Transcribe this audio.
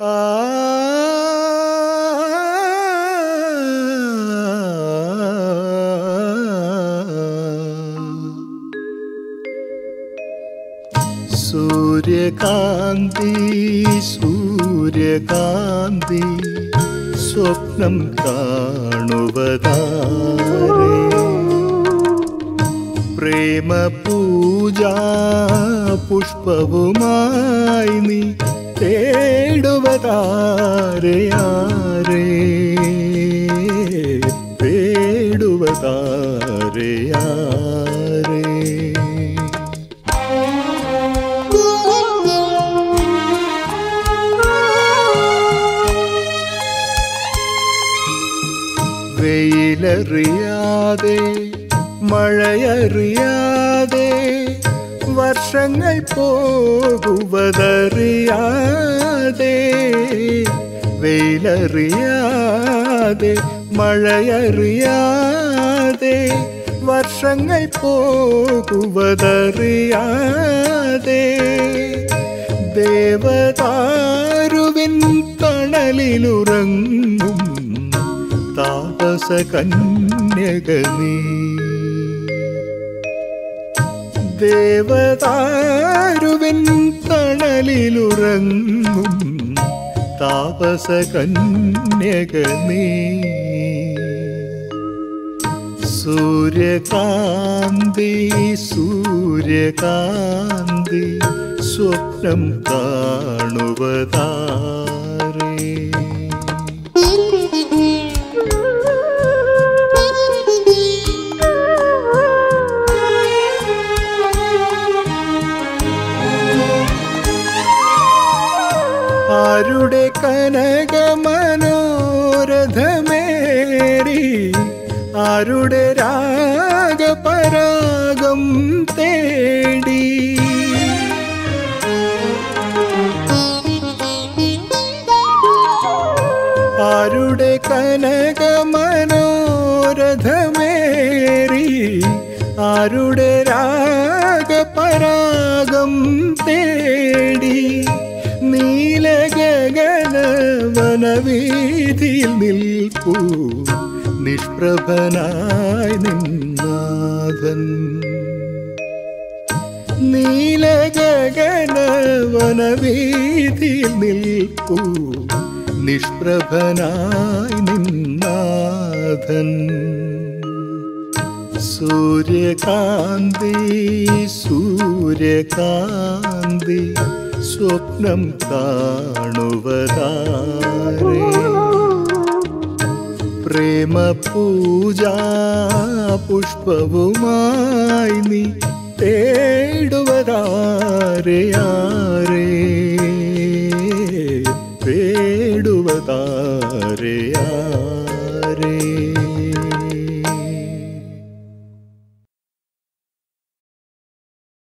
സൂര്യകാന്തി സൂര്യകാന്തി സ്വപ്നം കാണുവതാരേ പ്രേമ പൂജാ പുഷ്പവുമായി നീ തേടുവതാരയാരേ തേടുവതാരയാരേ വെയിലറിയാതെ മഴയറിയാതെ വർഷങ്ങൾ പോകുവതറിയാതെ വെയിലറിയാതെ മഴയറിയാതെ വർഷങ്ങൾ പോകുവതറിയാതെ ദേവതാരുവിൻ തണലിലുറങ്ങും താപസ കന്യകനീ ദേവതാരുവിൻ തണലിലുറങ്ങും താപസ കന്യകനീ സൂര്യകാന്തി സൂര്യകാന്തി സ്വപ്നം കാണുവതാരേ ആരുടെ കനകമനോരഥമേറി ആരുടെ രാഗപരാഗം തേടി ആരുടെ കനകമനോരഥമേറി ആരുടെ രാഗപരാഗം തേടി നീലഗഗനവനവീതിയിൽ നിൽപ്പൂ നിഷ്പ്രഭനായി നിന്നാഥൻ നീലഗഗനവനവീതിയിൽ നിൽപ്പൂ നിഷ്പ്രഭനായി നിന്നാഥൻ സൂര്യകാന്തി സൂര്യകാന്തി സ്വപ്നം കാണുവതാരേ പ്രേമ പൂജാ പുഷ്പവുമായി നീ തേടുവതാരയാരേ തേടുവതാരയാ